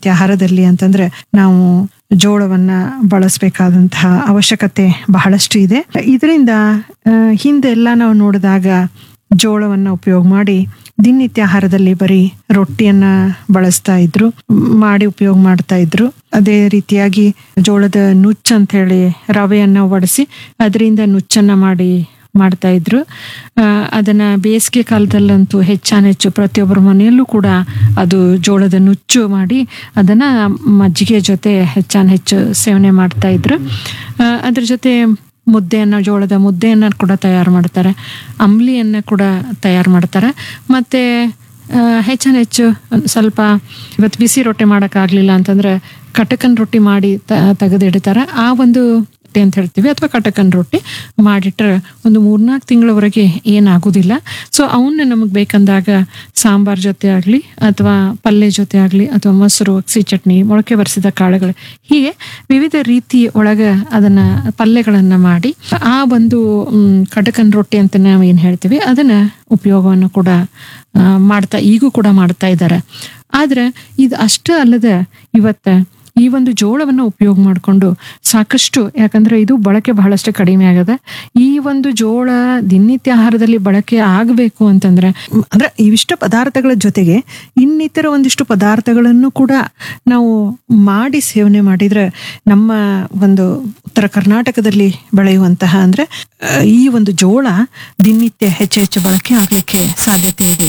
ದಿನನಿತ್ಯ ಆಹಾರದಲ್ಲಿ ಅಂತಂದ್ರೆ ನಾವು ಜೋಳವನ್ನ ಬಳಸಬೇಕಾದಂತಹ ಅವಶ್ಯಕತೆ ಬಹಳಷ್ಟು ಇದೆ ಇದರಿಂದ ಹಿಂದೆಲ್ಲ ನಾವು ನೋಡಿದಾಗ ಜೋಳವನ್ನ ಉಪಯೋಗ ಮಾಡಿ ದಿನನಿತ್ಯ ಆಹಾರದಲ್ಲಿ ಬರೀ ರೊಟ್ಟಿಯನ್ನ ಬಳಸ್ತಾ ಇದ್ರು ಮ್, ಮಾಡಿ ಉಪಯೋಗ ಮಾಡ್ತಾ ಇದ್ರು ಅದೇ ರೀತಿಯಾಗಿ ಜೋಳದ ನುಚ್ಚು ಅಂತ ಹೇಳಿ ರವೆಯನ್ನ ಒಡಿಸಿ ಅದರಿಂದ ನುಚ್ಚನ್ನ ಮಾಡಿ ಮಾಡ್ತಾ ಇದ್ರು ಆ, ಅದನ್ನ ಬೇಸಿಗೆ ಕಾಲದಲ್ಲಂತೂ ಹೆಚ್ಚಾನೆಚ್ಚು ಪ್ರತಿಯೊಬ್ಬರ ಮನೆಯಲ್ಲೂ ಕೂಡ ಅದು ಜೋಳದ ನುಚ್ಚು ಮಾಡಿ ಅದನ್ನ ಮಜ್ಜಿಗೆ ಜೊತೆ ಹೆಚ್ಚಾನ್ ಹೆಚ್ಚು ಸೇವನೆ ಮಾಡ್ತಾ ಇದ್ರು ಆ, ಅದ್ರ ಜೊತೆ ಮುದ್ದೆಯನ್ನು ಜೋಳದ ಮುದ್ದೆಯನ್ನು ಕೂಡ ತಯಾರು ಮಾಡ್ತಾರೆ ಅಂಬ್ಲಿಯನ್ನು ಕೂಡ ತಯಾರು ಮಾಡ್ತಾರೆ ಮತ್ತೆ ಆ, ಹೆಚ್ಚಾನ್ ಹೆಚ್ಚು ಒಂದ್ ಸ್ವಲ್ಪ ಇವತ್ತು ಬಿಸಿ ರೊಟ್ಟಿ ಮಾಡೋಕ್ಕಾಗಲಿಲ್ಲ ಅಂತಂದ್ರೆ ಕಟಕನ್ ರೊಟ್ಟಿ ಮಾಡಿ ತ ತೆಗೆದಿಡ್ತಾರೆ ಆ ಒಂದು ರೊಟ್ಟಿ ಅಂತ ಹೇಳ್ತೀವಿ ಅಥವಾ ಕಟಕನ್ ರೊಟ್ಟಿ ಮಾಡಿಟ್ರೆ ಒಂದು ಮೂರ್ನಾಲ್ಕು ತಿಂಗಳವರೆಗೆ ಏನಾಗೋದಿಲ್ಲ ಸೊ ಅವನ್ನ ನಮಗೆ ಬೇಕಂದಾಗ ಸಾಂಬಾರ್ ಜೊತೆ ಆಗಲಿ ಅಥವಾ ಪಲ್ಯ ಜೊತೆ ಆಗಲಿ ಅಥವಾ ಮೊಸರು ಅಕ್ಸಿ ಚಟ್ನಿ ಮೊಳಕೆ ಬರೆಸಿದ ಕಾಳುಗಳು ಹೀಗೆ ವಿವಿಧ ರೀತಿ ಒಳಗೆ ಅದನ್ನ ಪಲ್ಯಗಳನ್ನ ಮಾಡಿ ಆ ಒಂದು ಮ್, ಕಟಕನ್ ರೊಟ್ಟಿ ಅಂತ ನಾವು ಏನು ಹೇಳ್ತೀವಿ ಅದನ್ನ ಉಪಯೋಗವನ್ನು ಕೂಡ ಆ, ಮಾಡ್ತಾ ಈಗೂ ಕೂಡ ಮಾಡ್ತಾ ಇದ್ದಾರೆ ಆದ್ರೆ ಇದು ಅಷ್ಟೇ ಅಲ್ಲದೆ ಇವತ್ತ ಈ ಒಂದು ಜೋಳವನ್ನು ಉಪಯೋಗ ಮಾಡಿಕೊಂಡು ಸಾಕಷ್ಟು ಯಾಕಂದ್ರೆ ಇದು ಬಳಕೆ ಬಹಳಷ್ಟು ಕಡಿಮೆ ಆಗದೆ ಈ ಒಂದು ಜೋಳ ದಿನನಿತ್ಯ ಆಹಾರದಲ್ಲಿ ಬಳಕೆ ಆಗಬೇಕು ಅಂತಂದ್ರೆ ಮ್, ಅಂದ್ರೆ ಇವಿಷ್ಟ ಪದಾರ್ಥಗಳ ಜೊತೆಗೆ ಇನ್ನಿತರ ಒಂದಿಷ್ಟು ಪದಾರ್ಥಗಳನ್ನು ಕೂಡ ನಾವು ಮಾಡಿ ಸೇವನೆ ಮಾಡಿದ್ರೆ ನಮ್ಮ ಒಂದು ಉತ್ತರ ಕರ್ನಾಟಕದಲ್ಲಿ ಬೆಳೆಯುವಂತಹ ಅಂದ್ರೆ ಆ, ಈ ಒಂದು ಜೋಳ ದಿನನಿತ್ಯ ಹೆಚ್ಚು ಹೆಚ್ಚು ಬಳಕೆ ಆಗಲಿಕ್ಕೆ ಸಾಧ್ಯತೆ ಇದೆ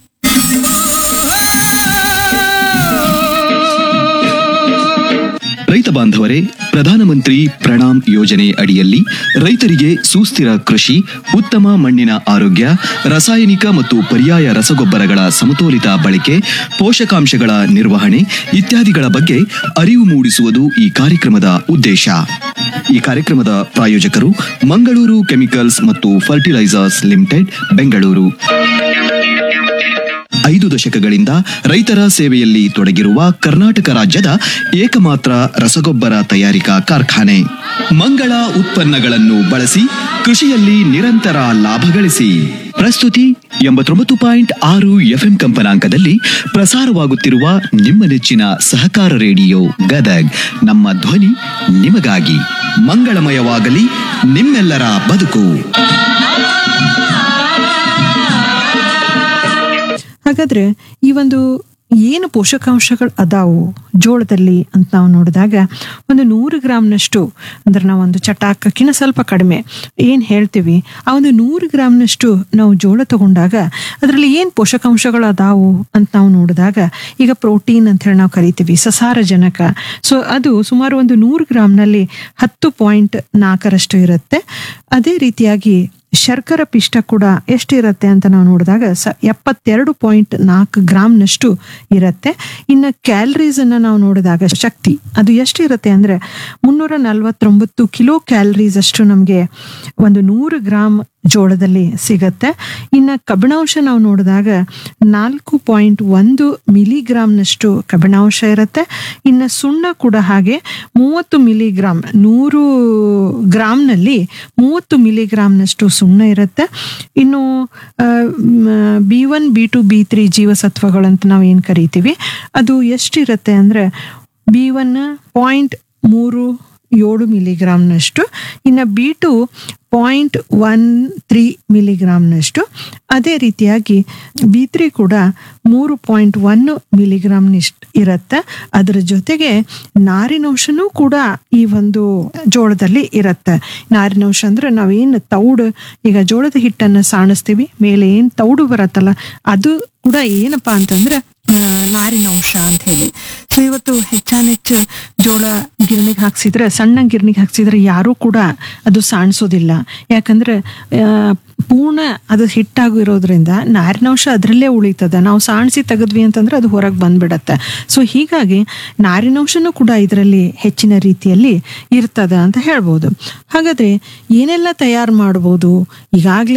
ರೈತ ಬಾಂಧವರೇ ಪ್ರಧಾನಮಂತ್ರಿ ಪ್ರಣಾಮ್ ಯೋಜನೆ ಅಡಿಯಲ್ಲಿ ರೈತರಿಗೆ ಸುಸ್ಥಿರ ಕೃಷಿ ಉತ್ತಮ ಮಣ್ಣಿನ ಆರೋಗ್ಯ ರಾಸಾಯನಿಕ ಮತ್ತು ಪರ್ಯಾಯ ರಸಗೊಬ್ಬರಗಳ ಸಮತೋಲಿತ ಬಳಕೆ ಪೋಷಕಾಂಶಗಳ ನಿರ್ವಹಣೆ ಇತ್ಯಾದಿಗಳ ಬಗ್ಗೆ ಅರಿವು ಮೂಡಿಸುವುದು ಈ ಕಾರ್ಯಕ್ರಮದ ಉದ್ದೇಶ ಈ ಕಾರ್ಯಕ್ರಮದ ಪ್ರಾಯೋಜಕರು ಮಂಗಳೂರು ಕೆಮಿಕಲ್ಸ್ ಮತ್ತು ಫರ್ಟಿಲೈಸರ್ಸ್ ಲಿಮಿಟೆಡ್ ಬೆಂಗಳೂರು ಐದು ದಶಕಗಳಿಂದ ರೈತರ ಸೇವೆಯಲ್ಲಿ ತೊಡಗಿರುವ ಕರ್ನಾಟಕ ರಾಜ್ಯದ ಏಕಮಾತ್ರ ರಸಗೊಬ್ಬರ ತಯಾರಿಕಾ ಕಾರ್ಖಾನೆ ಮಂಗಳ ಉತ್ಪನ್ನಗಳನ್ನು ಬಳಸಿ ಕೃಷಿಯಲ್ಲಿ ನಿರಂತರ ಲಾಭ ಗಳಿಸಿ ಪ್ರಸ್ತುತಿ ಎಂಬತ್ತೊಂಬತ್ತು ಪಾಯಿಂಟ್ ಆರು ಎಫ್ಎಂ ಕಂಪನಾಂಕದಲ್ಲಿ ಪ್ರಸಾರವಾಗುತ್ತಿರುವ ನಿಮ್ಮ ನೆಚ್ಚಿನ ಸಹಕಾರ ರೇಡಿಯೋ ಗದಗ್ ನಮ್ಮ ಧ್ವನಿ ನಿಮಗಾಗಿ ಮಂಗಳಮಯವಾಗಲಿ ನಿಮ್ಮೆಲ್ಲರ ಬದುಕು ಹಾಗಾದ್ರೆ ಈ ಒಂದು ಏನು ಪೋಷಕಾಂಶಗಳು ಅದಾವು ಜೋಳದಲ್ಲಿ ಅಂತ ನಾವು ನೋಡಿದಾಗ ಒಂದು ನೂರು ಗ್ರಾಮ್ನಷ್ಟು ಅಂದ್ರೆ ನಾವು ಒಂದು ಚಟಾಕಕ್ಕಿಂತ ಸ್ವಲ್ಪ ಕಡಿಮೆ ಏನು ಹೇಳ್ತೀವಿ ಆ ಒಂದು ನೂರು ಗ್ರಾಮ್ನಷ್ಟು ನಾವು ಜೋಳ ತಗೊಂಡಾಗ ಅದರಲ್ಲಿ ಏನು ಪೋಷಕಾಂಶಗಳು ಅದಾವು ಅಂತ ನಾವು ನೋಡಿದಾಗ ಈಗ ಪ್ರೋಟೀನ್ ಅಂತ ಹೇಳಿ ನಾವು ಕರಿತೀವಿ ಸಸಾರಜನಕ ಸೊ ಅದು ಸುಮಾರು ಒಂದು ನೂರು ಗ್ರಾಮ್ನಲ್ಲಿ ಹತ್ತು ಪಾಯಿಂಟ್ ನಾಲ್ಕರಷ್ಟು ಇರುತ್ತೆ ಅದೇ ರೀತಿಯಾಗಿ ಶರ್ಕರ ಪಿಷ್ಟ ಕೂಡ ಎಷ್ಟಿರುತ್ತೆ ಅಂತ ನಾವು ನೋಡಿದಾಗ ಸ ಎಪ್ಪತ್ತೆರಡು ಪಾಯಿಂಟ್ ನಾಲ್ಕು ಗ್ರಾಮ್ನಷ್ಟು ಇರುತ್ತೆ ಇನ್ನು ಕ್ಯಾಲರೀಸ್ ಅನ್ನ ನಾವು ನೋಡಿದಾಗ ಶಕ್ತಿ ಅದು ಎಷ್ಟಿರುತ್ತೆ ಅಂದ್ರೆ ಮುನ್ನೂರ ನಲವತ್ತೊಂಬತ್ತು ಕಿಲೋ ಕ್ಯಾಲರೀಸ್ ಅಷ್ಟು ನಮಗೆ ಒಂದು ನೂರು ಗ್ರಾಮ್ ಜೋಳದಲ್ಲಿ ಸಿಗತ್ತೆ ಇನ್ನು ಕಬ್ಬಿಣಾಂಶ ನಾವು ನೋಡಿದಾಗ ನಾಲ್ಕು ಪಾಯಿಂಟ್ ಒಂದು ಮಿಲಿಗ್ರಾಮ್ನಷ್ಟು ಕಬ್ಬಿಣಾಂಶ ಇರುತ್ತೆ ಇನ್ನು ಸುಣ್ಣ ಕೂಡ ಹಾಗೆ ಮೂವತ್ತು ಮಿಲಿಗ್ರಾಮ್ ನೂರು ಗ್ರಾಮ್ನಲ್ಲಿ ಮೂವತ್ತು ಮಿಲಿಗ್ರಾಮ್ನಷ್ಟು ಸುಣ್ಣ ಇರುತ್ತೆ ಇನ್ನು B one B two B three ಜೀವಸತ್ವಗಳಂತ ನಾವು ಏನು ಕರಿತೀವಿ ಅದು ಎಷ್ಟಿರುತ್ತೆ ಅಂದರೆ ಬಿ ಒನ್ ಪಾಯಿಂಟ್ ಮೂರು ಏಳು ಮಿಲಿಗ್ರಾಮ್ನಷ್ಟು ಇನ್ನು B two point one three ಮಿಲಿಗ್ರಾಮ್ನಷ್ಟು ಅದೇ ರೀತಿಯಾಗಿ ಬಿ ತ್ರೀ ಕೂಡ ಮೂರು ಪಾಯಿಂಟ್ ಒನ್ ಮಿಲಿಗ್ರಾಮ್ನಿಷ್ಟು ಇರುತ್ತೆ ಅದರ ಜೊತೆಗೆ ನಾರಿನಂಶನೂ ಕೂಡ ಈ ಒಂದು ಜೋಳದಲ್ಲಿ ಇರುತ್ತೆ ನಾರಿನಂಶ ಅಂದ್ರೆ ನಾವೇನು ತೌಡು ಈಗ ಜೋಳದ ಹಿಟ್ಟನ್ನು ಸಾಣಿಸ್ತೀವಿ ಮೇಲೆ ಏನು ತೌಡು ಬರತ್ತಲ್ಲ ಅದು ಕೂಡ ಏನಪ್ಪಾ ಅಂತಂದ್ರೆ ಆ, ನಾರಿನಂಶ ಅಂತ ಹೇಳಿ ಸೊ ಇವತ್ತು ಹೆಚ್ಚಾನೆಚ್ಚು ಜೋಳ ಗಿರಣಿಗೆ ಹಾಕ್ಸಿದ್ರೆ ಸಣ್ಣ ಗಿರಣಿಗೆ ಹಾಕ್ಸಿದ್ರೆ ಯಾರೂ ಕೂಡ ಅದು ಸಾಣಿಸೋದಿಲ್ಲ ಯಾಕಂದ್ರೆ ಆ, ಪೂರ್ಣ ಅದು ಹಿಟ್ಟಾಗಿರೋದ್ರಿಂದ ನಾರಿನಂಶ ಅದರಲ್ಲೇ ಉಳಿತದ ನಾವು ಸಾಣಿಸಿ ತೆಗೆದ್ವಿ ಅಂತಂದ್ರೆ ಅದು ಹೊರಗೆ ಬಂದ್ಬಿಡತ್ತೆ ಸೊ ಹೀಗಾಗಿ ನಾರಿನಂಶನೂ ಕೂಡ ಇದರಲ್ಲಿ ಹೆಚ್ಚಿನ ರೀತಿಯಲ್ಲಿ ಇರ್ತದ ಅಂತ ಹೇಳ್ಬೋದು ಹಾಗಾದ್ರೆ ಏನೆಲ್ಲ ತಯಾರು ಮಾಡ್ಬೋದು ಈಗಾಗಲೇ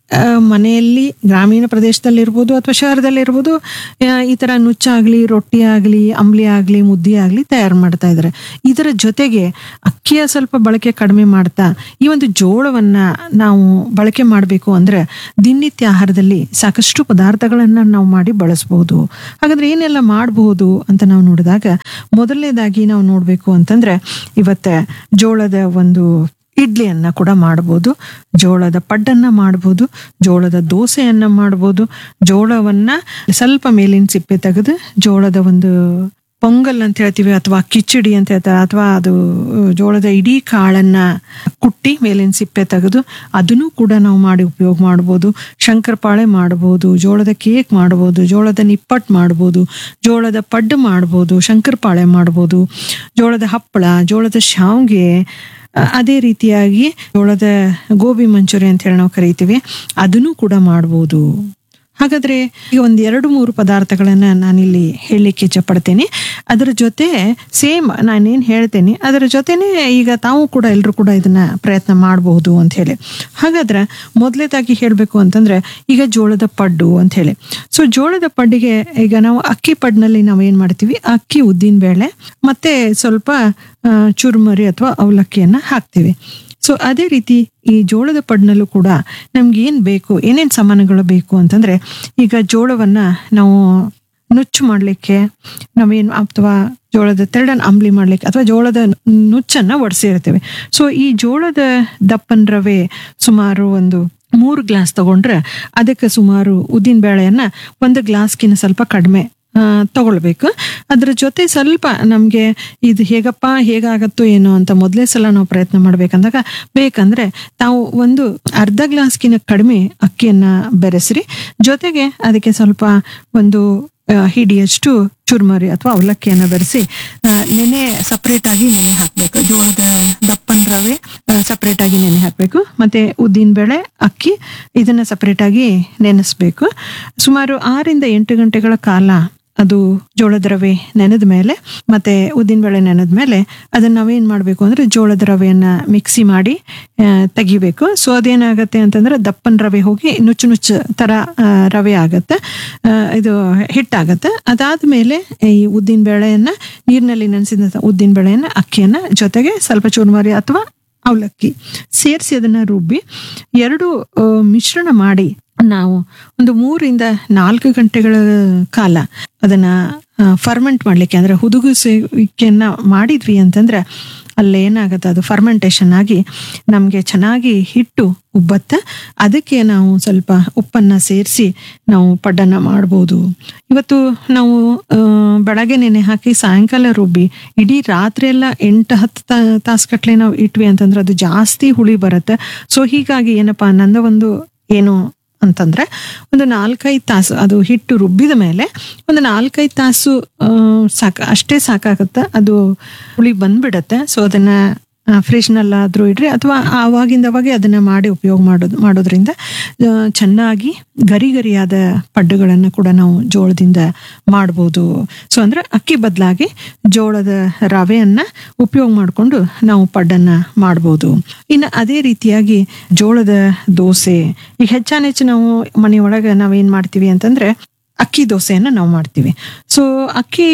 ಆ, ಮನೆಯಲ್ಲಿ ಗ್ರಾಮೀಣ ಪ್ರದೇಶದಲ್ಲಿರ್ಬೋದು ಅಥವಾ ಶಹರದಲ್ಲಿರ್ಬೋದು ಆ, ಈ ಥರ ನುಚ್ಚಾಗಲಿ ರೊಟ್ಟಿ ಆಗಲಿ ಅಂಬ್ಲಿ ಆಗಲಿ ಮುದ್ದೆ ಆಗಲಿ ತಯಾರು ಮಾಡ್ತಾ ಇದ್ದಾರೆ ಇದರ ಜೊತೆಗೆ ಅಕ್ಕಿಯ ಸ್ವಲ್ಪ ಬಳಕೆ ಕಡಿಮೆ ಮಾಡ್ತಾ ಈ ಒಂದು ಜೋಳವನ್ನ ನಾವು ಬಳಕೆ ಮಾಡಬೇಕು ಅಂದ್ರೆ ದಿನನಿತ್ಯ ಆಹಾರದಲ್ಲಿ ಸಾಕಷ್ಟು ಪದಾರ್ಥಗಳನ್ನ ನಾವು ಮಾಡಿ ಬಳಸಬಹುದು ಹಾಗಾದ್ರೆ ಏನೆಲ್ಲ ಮಾಡಬಹುದು ಅಂತ ನಾವು ನೋಡಿದಾಗ ಮೊದಲನೇದಾಗಿ ನಾವು ನೋಡಬೇಕು ಅಂತಂದ್ರೆ ಇವತ್ತ ಜೋಳದ ಒಂದು ಇಡ್ಲಿಯನ್ನ ಕೂಡ ಮಾಡ್ಬೋದು ಜೋಳದ ಪಡ್ಡನ್ನ ಮಾಡ್ಬೋದು ಜೋಳದ ದೋಸೆಯನ್ನ ಮಾಡ್ಬೋದು ಜೋಳವನ್ನ ಸ್ವಲ್ಪ ಮೇಲಿನ ಸಿಪ್ಪೆ ತೆಗೆದು ಜೋಳದ ಒಂದು ಪೊಂಗಲ್ ಅಂತ ಹೇಳ್ತೀವಿ ಅಥವಾ ಕಿಚಡಿ ಅಂತ ಹೇಳ್ತಾರೆ ಅಥವಾ ಅದು ಅಹ್, ಜೋಳದ ಇಡೀ ಕಾಳನ್ನ ಕುಟ್ಟಿ ಮೇಲಿನ ಸಿಪ್ಪೆ ತೆಗೆದು ಅದನ್ನು ಕೂಡ ನಾವು ಮಾಡಿ ಉಪಯೋಗ ಮಾಡ್ಬೋದು ಶಂಕರಪಾಳೆ ಮಾಡ್ಬೋದು ಜೋಳದ ಕೇಕ್ ಮಾಡ್ಬೋದು ಜೋಳದ ನಿಪ್ಪಟ್ಟು ಮಾಡ್ಬೋದು ಜೋಳದ ಪಡ್ಡು ಮಾಡ್ಬೋದು ಶಂಕರಪಾಳೆ ಮಾಡ್ಬೋದು ಜೋಳದ ಹಪ್ಪಳ ಜೋಳದ ಶಾವ್ಗೆ ಅ- ಅದೇ ರೀತಿಯಾಗಿ ಜೋಳದ ಗೋಬಿ ಮಂಚೂರಿ ಅಂತ ಹೇಳಿ ನಾವು ಕರಿತೀವಿ ಅದನ್ನು ಕೂಡ ಮಾಡ್ಬೋದು ಹಾಗಾದ್ರೆ ಈಗ ಒಂದ್ ಎರಡು ಮೂರು ಪದಾರ್ಥಗಳನ್ನ ನಾನಿಲ್ಲಿ ಹೇಳಲಿಕ್ಕೆ ಇಚ್ಛಪಡ್ತೇನೆ ಅದರ ಜೊತೆ ಸೇಮ್ ನಾನೇನ್ ಹೇಳ್ತೇನೆ ಅದರ ಜೊತೆನೆ ಈಗ ತಾವು ಕೂಡ ಎಲ್ಲರೂ ಕೂಡ ಇದನ್ನ ಪ್ರಯತ್ನ ಮಾಡಬಹುದು ಅಂತ ಹೇಳಿ ಹಾಗಾದ್ರೆ ಮೊದಲೇದಾಗಿ ಹೇಳಬೇಕು ಅಂತಂದ್ರೆ ಈಗ ಜೋಳದ ಪಡ್ಡು ಅಂತ ಹೇಳಿ ಸೊ ಜೋಳದ ಪಡ್ಡಿಗೆ ಈಗ ನಾವು ಅಕ್ಕಿ ಪಡ್ನಲ್ಲಿ ನಾವು ಏನ್ ಮಾಡ್ತೀವಿ ಅಕ್ಕಿ ಉದ್ದಿನ ಬೇಳೆ ಮತ್ತೆ ಸ್ವಲ್ಪ ಆ, ಚುರುಮರಿ ಅಥವಾ ಅವಲಕ್ಕಿಯನ್ನ ಹಾಕ್ತೀವಿ ಸೊ ಅದೇ ರೀತಿ ಈ ಜೋಳದ ಪಡ್ನಲ್ಲೂ ಕೂಡ ನಮ್ಗೆ ಏನ್ ಬೇಕು ಏನೇನ್ ಸಾಮಾನುಗಳು ಬೇಕು ಅಂತಂದ್ರೆ ಈಗ ಜೋಳವನ್ನ ನಾವು ನುಚ್ಚು ಮಾಡ್ಲಿಕ್ಕೆ ನಾವೇನು ಅಥವಾ ಜೋಳದ ತೆರಡನ್ನ ಅಂಬ್ಲಿ ಮಾಡ್ಲಿಕ್ಕೆ ಅಥವಾ ಜೋಳದ ನುಚ್ಚನ್ನ ಒಡಿಸಿರ್ತೇವೆ ಸೊ ಈ ಜೋಳದ ದಪ್ಪನ್ ರವೆ ಸುಮಾರು ಒಂದು ಮೂರು ಗ್ಲಾಸ್ ತಗೊಂಡ್ರೆ ಅದಕ್ಕೆ ಸುಮಾರು ಉದ್ದಿನ ಬೇಳೆಯನ್ನ ಒಂದು ಗ್ಲಾಸ್ಗಿನ ಸ್ವಲ್ಪ ಕಡಿಮೆ ಆ, ತಗೊಳ್ಬೇಕು ಅದ್ರ ಜೊತೆ ಸ್ವಲ್ಪ ನಮಗೆ ಇದು ಹೇಗಪ್ಪ ಹೇಗಾಗತ್ತೋ ಏನೋ ಅಂತ ಮೊದಲೇ ಸಲ ನಾವು ಪ್ರಯತ್ನ ಮಾಡ್ಬೇಕಂದಾಗ ಬೇಕಂದ್ರೆ ತಾವು ಒಂದು ಅರ್ಧ ಗ್ಲಾಸ್ಗಿನ ಕಡಿಮೆ ಅಕ್ಕಿಯನ್ನ ಬೆರೆಸ್ರಿ ಜೊತೆಗೆ ಅದಕ್ಕೆ ಸ್ವಲ್ಪ ಒಂದು ಆ, ಹಿಡಿಯಷ್ಟು ಚುರ್ಮರಿ ಅಥವಾ ಅವಲಕ್ಕಿಯನ್ನ ಬೆರೆಸಿ ನೆನೆ ಸಪರೇಟ್ ಆಗಿ ನೆನೆ ಹಾಕ್ಬೇಕು ಜೋಳದ ದಪ್ಪನ್ ರವೆ ಸಪರೇಟ್ ಆಗಿ ನೆನೆ ಹಾಕ್ಬೇಕು ಮತ್ತೆ ಉದ್ದಿನ ಬೇಳೆ ಅಕ್ಕಿ ಇದನ್ನ ಸಪರೇಟ್ ಆಗಿ ನೆನೆಸ್ಬೇಕು ಸುಮಾರು ಆರಿಂದ ಎಂಟು ಗಂಟೆಗಳ ಕಾಲ ಅದು ಜೋಳದ ರವೆ ನೆನೆದ ಮೇಲೆ ಮತ್ತೆ ಉದ್ದಿನ ಬೇಳೆ ನೆನೆದ ಮೇಲೆ ಅದನ್ನ ನಾವೇನ್ ಮಾಡಬೇಕು ಅಂದ್ರೆ ಜೋಳದ ರವೆಯನ್ನ ಮಿಕ್ಸಿ ಮಾಡಿ ಆ, ತೆಗಿಬೇಕು ಸೊ ಅದೇನಾಗತ್ತೆ ಅಂತಂದ್ರೆ ದಪ್ಪನ್ ರವೆ ಹೋಗಿ ನುಚ್ಚು ನುಚ್ಚು ತರ ಆ, ರವೆ ಆಗತ್ತೆ ಆ, ಇದು ಹಿಟ್ಟಾಗತ್ತೆ ಅದಾದ್ಮೇಲೆ ಈ ಉದ್ದಿನ ಬೇಳೆಯನ್ನ ನೀರಿನಲ್ಲಿ ನೆನೆಸಿದ ಉದ್ದಿನ ಬೇಳೆಯನ್ನ ಅಕ್ಕಿಯನ್ನ ಜೊತೆಗೆ ಸ್ವಲ್ಪ ಚೂರ್ಮರಿ ಅಥವಾ ಅವಲಕ್ಕಿ ಸೇರಿಸಿ ಅದನ್ನ ರುಬ್ಬಿ ಎರಡು ಆ, ಮಿಶ್ರಣ ಮಾಡಿ ನಾವು ಒಂದು ಮೂರಿಂದ ನಾಲ್ಕು ಗಂಟೆಗಳ ಕಾಲ ಅದನ್ನ ಫರ್ಮೆಂಟ್ ಮಾಡ್ಲಿಕ್ಕೆ ಅಂದ್ರೆ ಹುದುಗಿಸುವಿಕೆಯನ್ನ ಮಾಡಿದ್ವಿ ಅಂತಂದ್ರೆ ಅಲ್ಲಿ ಏನಾಗುತ್ತೆ ಅದು ಫರ್ಮೆಂಟೇಷನ್ ಆಗಿ ನಮಗೆ ಚೆನ್ನಾಗಿ ಹಿಟ್ಟು ಉಬ್ಬತ್ತೆ ಅದಕ್ಕೆ ನಾವು ಸ್ವಲ್ಪ ಉಪ್ಪನ್ನ ಸೇರಿಸಿ ನಾವು ಪಡ್ಡನ್ನ ಮಾಡ್ಬೋದು ಇವತ್ತು ನಾವು ಆ, ಬೆಳಗ್ಗೆ ನೆನೆ ಹಾಕಿ ಸಾಯಂಕಾಲ ರುಬ್ಬಿ ಇಡೀ ರಾತ್ರಿ ಎಲ್ಲ ಎಂಟು ಹತ್ತು ತಾ- ತಾಸ್ಗಟ್ಲೆ ನಾವು ಇಟ್ವಿ ಅಂತಂದ್ರೆ ಅದು ಜಾಸ್ತಿ ಹುಳಿ ಬರುತ್ತೆ ಸೊ ಹೀಗಾಗಿ ಏನಪ್ಪಾ ನಂದ ಒಂದು ಏನು ಅಂತಂದ್ರೆ ಒಂದು ನಾಲ್ಕೈದು ತಾಸು ಅದು ಹಿಟ್ಟು ರುಬ್ಬಿದ ಮೇಲೆ ಒಂದು ನಾಲ್ಕೈದು ತಾಸು ಆ, ಸಾಕ ಅಷ್ಟೇ ಸಾಕಾಗುತ್ತೆ ಅದು ಹುಳಿ ಬಂದ್ಬಿಡತ್ತೆ ಸೊ ಅದನ್ನ ಫ್ರಿಜ್ನಲ್ಲಾದ್ರೂ ಇಡ್ರಿ ಅಥವಾ ಆವಾಗಿಂದ ಅವಾಗೆ ಅದನ್ನ ಮಾಡಿ ಉಪಯೋಗ ಮಾಡೋದು ಮಾಡೋದ್ರಿಂದ ಆ, ಚೆನ್ನಾಗಿ ಗರಿ ಗರಿಯಾದ ಪಡ್ಡುಗಳನ್ನು ಕೂಡ ನಾವು ಜೋಳದಿಂದ ಮಾಡ್ಬೋದು ಸೊ ಅಂದ್ರೆ ಅಕ್ಕಿ ಬದಲಾಗಿ ಜೋಳದ ರವೆಯನ್ನ ಉಪಯೋಗ ಮಾಡಿಕೊಂಡು ನಾವು ಪಡ್ಡನ್ನ ಮಾಡ್ಬೋದು ಇನ್ನು ಅದೇ ರೀತಿಯಾಗಿ ಜೋಳದ ದೋಸೆ ಈಗ ಹೆಚ್ಚಾನೆಚ್ಚು ನಾವು ಮನೆಯೊಳಗೆ ನಾವೇನ್ ಮಾಡ್ತೀವಿ ಅಂತಂದ್ರೆ ಅಕ್ಕಿ ದೋಸೆಯನ್ನ ನಾವು ಮಾಡ್ತೀವಿ ಸೊ ಅಕ್ಕಿ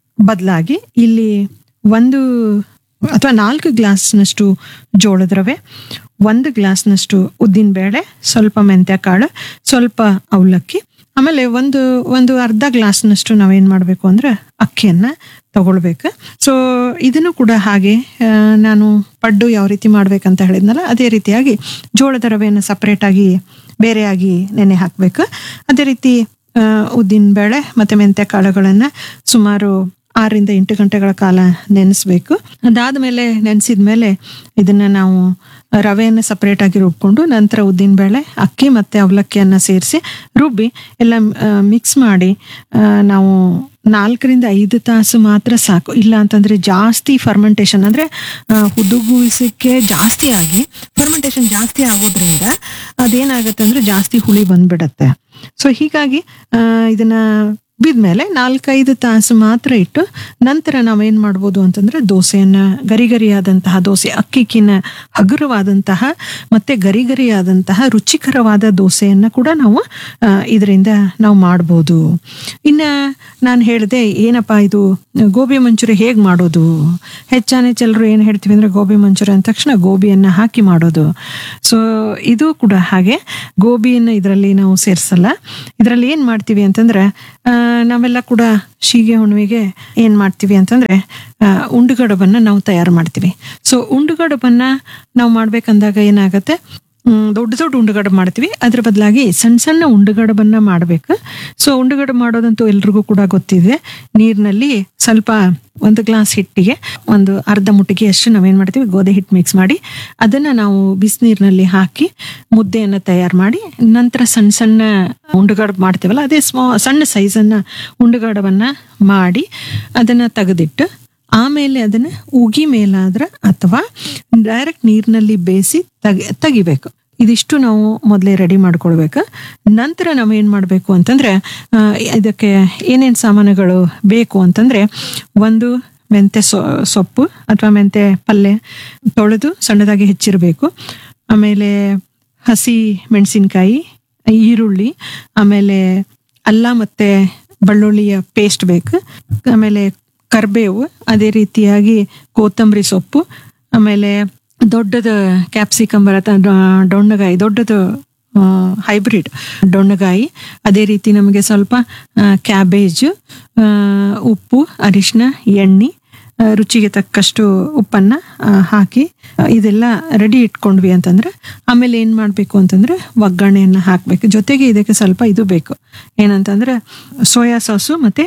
ಬದಲಾಗಿ ಇಲ್ಲಿ ಒಂದು ಅಥವಾ ನಾಲ್ಕು ಗ್ಲಾಸ್ನಷ್ಟು ಜೋಳದ ರವೆ ಒಂದು ಗ್ಲಾಸ್ನಷ್ಟು ಉದ್ದಿನ ಬೇಳೆ ಸ್ವಲ್ಪ ಮೆಂತ್ಯ ಕಾಳು ಸ್ವಲ್ಪ ಅವಲಕ್ಕಿ ಆಮೇಲೆ ಒಂದು ಒಂದು ಅರ್ಧ ಗ್ಲಾಸ್ನಷ್ಟು ನಾವೇನ್ ಮಾಡಬೇಕು ಅಂದ್ರೆ ಅಕ್ಕಿಯನ್ನ ತಗೊಳ್ಬೇಕು ಸೊ ಇದನ್ನು ಕೂಡ ಹಾಗೆ ಆ, ನಾನು ಪಡ್ಡು ಯಾವ ರೀತಿ ಮಾಡ್ಬೇಕಂತ ಹೇಳಿದ್ನಲ್ಲ ಅದೇ ರೀತಿಯಾಗಿ ಜೋಳದ ರವೆಯನ್ನು ಸಪರೇಟ್ ಆಗಿ ಬೇರೆಯಾಗಿ ನೆನೆ ಹಾಕ್ಬೇಕು ಅದೇ ರೀತಿ ಆ, ಉದ್ದಿನ ಬೇಳೆ ಮತ್ತೆ ಮೆಂತ್ಯ ಕಾಳುಗಳನ್ನ ಸುಮಾರು ಆರರಿಂದ ಎಂಟು ಗಂಟೆಗಳ ಕಾಲ ನೆನೆಸ್ಬೇಕು ಅದಾದ್ಮೇಲೆ ನೆನೆಸಿದ್ಮೇಲೆ ಇದನ್ನ ನಾವು ರವೆಯನ್ನು ಸಪರೇಟ್ ಆಗಿ ರುಬ್ಕೊಂಡು ನಂತರ ಉದ್ದಿನ ಬೇಳೆ ಅಕ್ಕಿ ಮತ್ತೆ ಅವಲಕ್ಕಿಯನ್ನ ಸೇರಿಸಿ ರುಬ್ಬಿ ಎಲ್ಲ ಮಿಕ್ಸ್ ಮಾಡಿ ಆ, ನಾವು ನಾಲ್ಕರಿಂದ ಐದು ತಾಸು ಮಾತ್ರ ಸಾಕು ಇಲ್ಲ ಅಂತಂದ್ರೆ ಜಾಸ್ತಿ ಫರ್ಮೆಂಟೇಷನ್ ಅಂದ್ರೆ ಆ, ಹುದುಗುವಿಸಕ್ಕೆ ಜಾಸ್ತಿ ಆಗಿ ಫರ್ಮೆಂಟೇಷನ್ ಜಾಸ್ತಿ ಆಗೋದ್ರಿಂದ ಅದೇನಾಗುತ್ತೆ ಅಂದ್ರೆ ಜಾಸ್ತಿ ಹುಳಿ ಬಂದ್ಬಿಡತ್ತೆ ಸೊ ಹೀಗಾಗಿ ಆ, ಇದನ್ನ ಬಿದ್ಮೇಲೆ ನಾಲ್ಕೈದು ತಾಸು ಮಾತ್ರ ಇಟ್ಟು ನಂತರ ನಾವೇನ್ ಮಾಡ್ಬೋದು ಅಂತಂದ್ರೆ ದೋಸೆಯನ್ನ ಗರಿಗರಿಯಾದಂತಹ ದೋಸೆ ಅಕ್ಕಿಕ್ಕಿನ ಹಗುರವಾದಂತಹ ಮತ್ತೆ ಗರಿಗರಿಯಾದಂತಹ ರುಚಿಕರವಾದ ದೋಸೆಯನ್ನ ಕೂಡ ನಾವು ಆ, ಇದರಿಂದ ನಾವು ಮಾಡ್ಬೋದು ಇನ್ನ ನಾನು ಹೇಳಿದೆ ಏನಪ್ಪ ಇದು ಗೋಬಿ ಮಂಚೂರಿ ಹೇಗೆ ಮಾಡೋದು ಹೆಚ್ಚಾನೆಚ್ಚೆಲ್ಲರೂ ಏನು ಹೇಳ್ತೀವಿ ಅಂದ್ರೆ ಗೋಬಿ ಮಂಚೂರಿ ಅಂದ ತಕ್ಷಣ ಗೋಬಿಯನ್ನ ಹಾಕಿ ಮಾಡೋದು ಸೊ ಇದು ಕೂಡ ಹಾಗೆ ಗೋಬಿಯನ್ನು ಇದರಲ್ಲಿ ನಾವು ಸೇರಿಸಲ್ಲ ಇದರಲ್ಲಿ ಏನು ಮಾಡ್ತೀವಿ ಅಂತಂದ್ರೆ ಆ, ನಾವೆಲ್ಲ ಕೂಡ ಶೀಗೆ ಹುಣ್ಣಿಮೆಗೆ ಏನು ಮಾಡ್ತೀವಿ ಅಂತಂದ್ರೆ ಆ, ಉಂಡುಗಡಬನ್ನ ನಾವು ತಯಾರು ಮಾಡ್ತೀವಿ ಸೊ ಉಂಡುಗಡಬನ್ನ ನಾವು ಮಾಡ್ಬೇಕಂದಾಗ ಏನಾಗತ್ತೆ ಮ್, ದೊಡ್ಡ ದೊಡ್ಡ ಉಂಡುಗಡ ಮಾಡ್ತೀವಿ ಅದ್ರ ಬದಲಾಗಿ ಸಣ್ಣ ಸಣ್ಣ ಉಂಡುಗಡಬನ್ನ ಮಾಡಬೇಕು ಸೊ ಉಂಡುಗಡ ಮಾಡೋದಂತೂ ಎಲ್ರಿಗೂ ಕೂಡ ಗೊತ್ತಿದೆ ನೀರಿನಲ್ಲಿ ಸ್ವಲ್ಪ ಒಂದು ಗ್ಲಾಸ್ ಹಿಟ್ಟಿಗೆ ಒಂದು ಅರ್ಧ ಮುಟ್ಟಿಗೆ ಅಷ್ಟು ನಾವೇನ್ ಮಾಡ್ತೀವಿ ಗೋಧಿ ಹಿಟ್ಟು ಮಿಕ್ಸ್ ಮಾಡಿ ಅದನ್ನ ನಾವು ಬಿಸಿನೀರಿನಲ್ಲಿ ಹಾಕಿ ಮುದ್ದೆಯನ್ನು ತಯಾರು ಮಾಡಿ ನಂತರ ಸಣ್ಣ ಸಣ್ಣ ಉಂಡುಗಡ ಮಾಡ್ತೀವಲ್ಲ ಅದೇ ಸ್ಮಾ ಸಣ್ಣ ಸೈಜನ್ನ ಉಂಡುಗಡವನ್ನ ಮಾಡಿ ಅದನ್ನ ತೆಗೆದಿಟ್ಟು ಆಮೇಲೆ ಅದನ್ನ ಉಗಿ ಮೇಲಾದ್ರ ಅಥವಾ ಡೈರೆಕ್ಟ್ ನೀರಿನಲ್ಲಿ ಬೇಯಿಸಿ ತೆಗಿ ತೆಗಿಬೇಕು ಇದಿಷ್ಟು ನಾವು ಮೊದಲೇ ರೆಡಿ ಮಾಡ್ಕೊಳ್ಬೇಕು ನಂತರ ನಾವು ಏನು ಮಾಡಬೇಕು ಅಂತಂದ್ರೆ ಆ, ಇದಕ್ಕೆ ಏನೇನು ಸಾಮಾನುಗಳು ಬೇಕು ಅಂತಂದ್ರೆ ಒಂದು ಮೆಂತೆ ಸೊ ಸೊಪ್ಪು ಅಥವಾ ಮೆಂತೆ ಪಲ್ಯ ತೊಳೆದು ಸಣ್ಣದಾಗಿ ಹೆಚ್ಚಿರಬೇಕು ಆಮೇಲೆ ಹಸಿ ಮೆಣಸಿನ್ಕಾಯಿ ಈರುಳ್ಳಿ ಆಮೇಲೆ ಅಲ್ಲ ಮತ್ತೆ ಬೆಳ್ಳುಳ್ಳಿಯ ಪೇಸ್ಟ್ ಬೇಕು ಆಮೇಲೆ ಕರ್ಬೇವು ಅದೇ ರೀತಿಯಾಗಿ ಕೊತ್ತಂಬರಿ ಸೊಪ್ಪು ಆಮೇಲೆ ದೊಡ್ಡದ ಕ್ಯಾಪ್ಸಿಕಮ್ ಬರತ್ತ ಡೊಣ್ಣಗಾಯಿ ದೊಡ್ಡದು ಹೈಬ್ರಿಡ್ ಡೊಣ್ಣಗಾಯಿ ಅದೇ ರೀತಿ ನಮಗೆ ಸ್ವಲ್ಪ ಕ್ಯಾಬೇಜ್ ಉಪ್ಪು ಅರಿಶಿನ ಎಣ್ಣೆ ಆ, ರುಚಿಗೆ ತಕ್ಕಷ್ಟು ಉಪ್ಪನ್ನ ಆ, ಹಾಕಿ ಆ, ಇದೆಲ್ಲ ರೆಡಿ ಇಟ್ಕೊಂಡ್ವಿ ಅಂತಂದ್ರೆ ಆಮೇಲೆ ಏನ್ ಮಾಡ್ಬೇಕು ಅಂತಂದ್ರೆ ಒಗ್ಗರಣೆಯನ್ನ ಹಾಕ್ಬೇಕು ಜೊತೆಗೆ ಇದಕ್ಕೆ ಸ್ವಲ್ಪ ಇದು ಬೇಕು ಏನಂತಂದ್ರೆ ಸೋಯಾ ಸಾಸು ಮತ್ತೆ